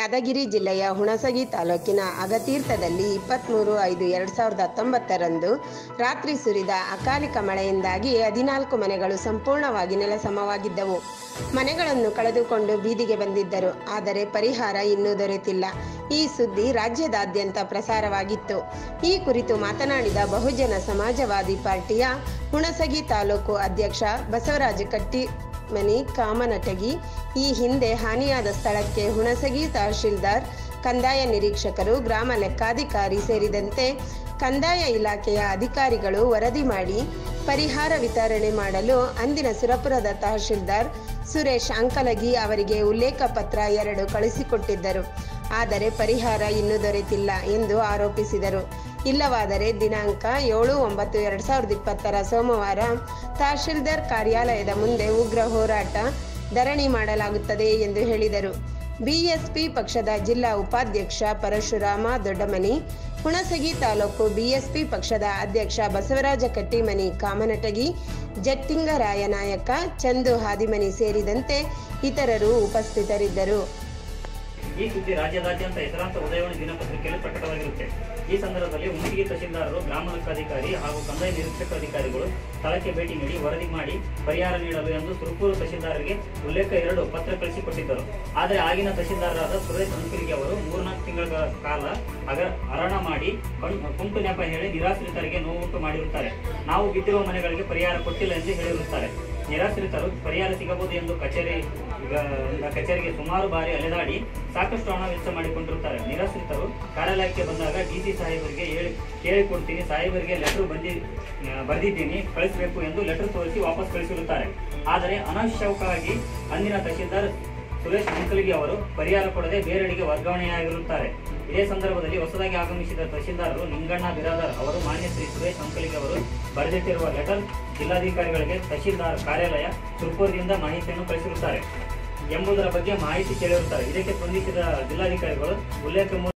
ಯಾದಗಿರಿ ಜಿಲ್ಲೆಯ ಹುಣಸಗಿ ತಾಲೂಕಿನ ಅಗತೀರ್ಥದಲ್ಲಿ ಇಪ್ಪತ್ತ್ಮೂರು ಐದು ಎರಡು ಸಾವಿರದ ಹತ್ತೊಂಬತ್ತರಂದು ರಾತ್ರಿ ಸುರಿದ ಅಕಾಲಿಕ ಮಳೆಯಿಂದಾಗಿ ಹದಿನಾಲ್ಕು ಮನೆಗಳು ಸಂಪೂರ್ಣವಾಗಿ ನೆಲಸಮವಾಗಿದ್ದವು ಮನೆಗಳನ್ನು ಕಳೆದುಕೊಂಡು ಬೀದಿಗೆ ಬಂದಿದ್ದರು ಆದರೆ ಪರಿಹಾರ ಇನ್ನೂ ದೊರೆತಿಲ್ಲ ಈ ಸುದ್ದಿ ರಾಜ್ಯದಾದ್ಯಂತ ಪ್ರಸಾರವಾಗಿತ್ತು ಈ ಕುರಿತು ಮಾತನಾಡಿದ ಬಹುಜನ ಸಮಾಜವಾದಿ ಪಾರ್ಟಿಯ ಹುಣಸಗಿ ತಾಲೂಕು ಅಧ್ಯಕ್ಷ ಬಸವರಾಜ ಕಟ್ಟಿ ಮನಿ ಕಾಮನಟಗಿ ಈ ಹಿಂದೆ ಹಾನಿಯಾದ ಸ್ಥಳಕ್ಕೆ ಹುಣಸಗಿ ತಹಶೀಲ್ದಾರ್ ಕಂದಾಯ ನಿರೀಕ್ಷಕರು ಗ್ರಾಮ ಲೆಕ್ಕಾಧಿಕಾರಿ ಸೇರಿದಂತೆ ಕಂದಾಯ ಇಲಾಖೆಯ ಅಧಿಕಾರಿಗಳು ವರದಿ ಮಾಡಿ ಪರಿಹಾರ ವಿತರಣೆ ಮಾಡಲು ಅಂದಿನ ಸುರಪುರದ ತಹಶೀಲ್ದಾರ್ ಸುರೇಶ್ ಅಂಕಲಗಿ ಅವರಿಗೆ ಉಲ್ಲೇಖ ಪತ್ರ ಎರಡು ಕಳಿಸಿಕೊಟ್ಟಿದ್ದರು ಆದರೆ ಪರಿಹಾರ ಇನ್ನೂ ದೊರೆತಿಲ್ಲ ಎಂದು ಆರೋಪಿಸಿದರು ಇಲ್ಲವಾದರೆ ದಿನಾಂಕ ಏಳು ಒಂಬತ್ತು ಎರಡು ಸಾವಿರದ ಇಪ್ಪತ್ತರ ಸೋಮವಾರ ತಹಶೀಲ್ದಾರ್ ಕಾರ್ಯಾಲಯದ ಮುಂದೆ ಉಗ್ರ ಹೋರಾಟ ಧರಣಿ ಮಾಡಲಾಗುತ್ತದೆ ಎಂದು ಹೇಳಿದರು ಬಿಎಸ್ಪಿ ಪಕ್ಷದ ಜಿಲ್ಲಾ ಉಪಾಧ್ಯಕ್ಷ ಪರಶುರಾಮ ದೊಡ್ಡಮನಿ ಹುಣಸಗಿ ತಾಲೂಕು ಬಿಎಸ್ಪಿ ಪಕ್ಷದ ಅಧ್ಯಕ್ಷ ಬಸವರಾಜ ಕಟ್ಟಿಮನಿ ಕಾಮನಟಗಿ ಜಟ್ಟಿಂಗರಾಯ ನಾಯಕ ಚಂದು ಹಾದಿಮನಿ ಸೇರಿದಂತೆ ಇತರರು ಉಪಸ್ಥಿತರಿದ್ದರು ಈ ಸುದ್ದಿ ರಾಜ್ಯದಾದ್ಯಂತ ಹೆಸರಾಂತ ಉದಯವಾಣಿ ದಿನಪತ್ರಿಕೆಯಲ್ಲಿ ಪ್ರಕಟವಾಗಿರುತ್ತೆ ಈ ಸಂದರ್ಭದಲ್ಲಿ ಉಂಟಿಗೆ ತಹಶೀಲ್ದಾರರು ಗ್ರಾಮ ಲೆಕ್ಕಾಧಿಕಾರಿ ಹಾಗೂ ಕಂದಾಯ ನಿರೀಕ್ಷಕ ಅಧಿಕಾರಿಗಳು ಸ್ಥಳಕ್ಕೆ ಭೇಟಿ ನೀಡಿ ವರದಿ ಮಾಡಿ ಪರಿಹಾರ ನೀಡಲು ಎಂದು ಸುರಪೂರು ತಹಶೀಲ್ದಾರರಿಗೆ ಉಲ್ಲೇಖ ಎರಡು ಪತ್ರ ಕಳಿಸಿಕೊಟ್ಟಿದ್ದರು ಆದರೆ ಆಗಿನ ತಹಶೀಲ್ದಾರರಾದ ಸುರೇಶ್ ಅಂಕಲಿಗೆ ಅವರು ಮೂರ್ನಾಲ್ಕು ತಿಂಗಳ ಕಾಲ ಅಗ ಹರಣ ಮಾಡಿ ಕಣ್- ಕುಂಟು ನೆಪ ಹೇಳಿ ನಿರಾಶ್ರಿತರಿಗೆ ನೋವುಂಟು ಮಾಡಿರುತ್ತಾರೆ ನಾವು ಬಿದ್ದಿರುವ ಮನೆಗಳಿಗೆ ಪರಿಹಾರ ಕೊಟ್ಟಿಲ್ಲ ಎಂದು ಹೇಳಿರುತ್ತಾರೆ ನಿರಾಶ್ರಿತರು ಪರಿಹಾರ ಸಿಗಬಹುದು ಎಂದು ಕಚೇರಿ ಗ- ಕಚೇರಿಗೆ ಸುಮಾರು ಬಾರಿ ಅಲೆದಾಡಿ ಸಾಕಷ್ಟು ಹಣ ವೆಚ್ಚ ಮಾಡಿಕೊಂಡಿರುತ್ತಾರೆ ನಿರಾಶ್ರಿತರು ಕಾರ್ಯಾಲಯಕ್ಕೆ ಬಂದಾಗ ಡಿಸಿ ಸಾಹೇಬರಿಗೆ ಹೇಳಿ ಕೇಳಿಕೊಡ್ತೀನಿ ಸಾಹೇಬರಿಗೆ ಲೆಟರ್ ಬಂದಿ ಆ, ಬರೆದಿದ್ದೀನಿ ಕಳಿಸಬೇಕು ಎಂದು ಲೆಟರ್ ತೋರಿಸಿ ವಾಪಸ್ ಕಳಿಸಿರುತ್ತಾರೆ ಆದರೆ ಅನಾವಶ್ಯಕವಾಗಿ ಅಂದಿನ ತಹಶೀಲ್ದಾರ್ ಸುರೇಶ್ ಅಂಕಲಿಗೆ ಅವರು ಪರಿಹಾರ ಕೊಡದೆ ಬೇರೆಡೆಗೆ ವರ್ಗಾವಣೆಯಾಗಿರುತ್ತಾರೆ ಇದೇ ಸಂದರ್ಭದಲ್ಲಿ ಹೊಸದಾಗಿ ಆಗಮಿಸಿದ ತಹಶೀಲ್ದಾರರು ನಿಂಗಣ್ಣ ಬಿರಾದರ್ ಅವರು ಮಾನ್ಯ ಶ್ರೀ ಸುರೇಶ್ ಅಂಕಲಿಗೆ ಅವರು ಬರೆದಿಟ್ಟಿರುವ ಲೆಟರ್ ಜಿಲ್ಲಾಧಿಕಾರಿಗಳಿಗೆ ತಹಶೀಲ್ದಾರ್ ಕಾರ್ಯಾಲಯ ಸುರ್ಪುರದಿಂದ ಮಾಹಿತಿಯನ್ನು ಕಳಿಸಿರುತ್ತಾರೆ ಎಂಬುದರ ಬಗ್ಗೆ ಮಾಹಿತಿ ಕೇಳಿರುತ್ತಾರೆ ಇದಕ್ಕೆ ಸ್ಪಂದಿಸಿದ ಜಿಲ್ಲಾಧಿಕಾರಿಗಳು ಉಲ್ಲೇಖ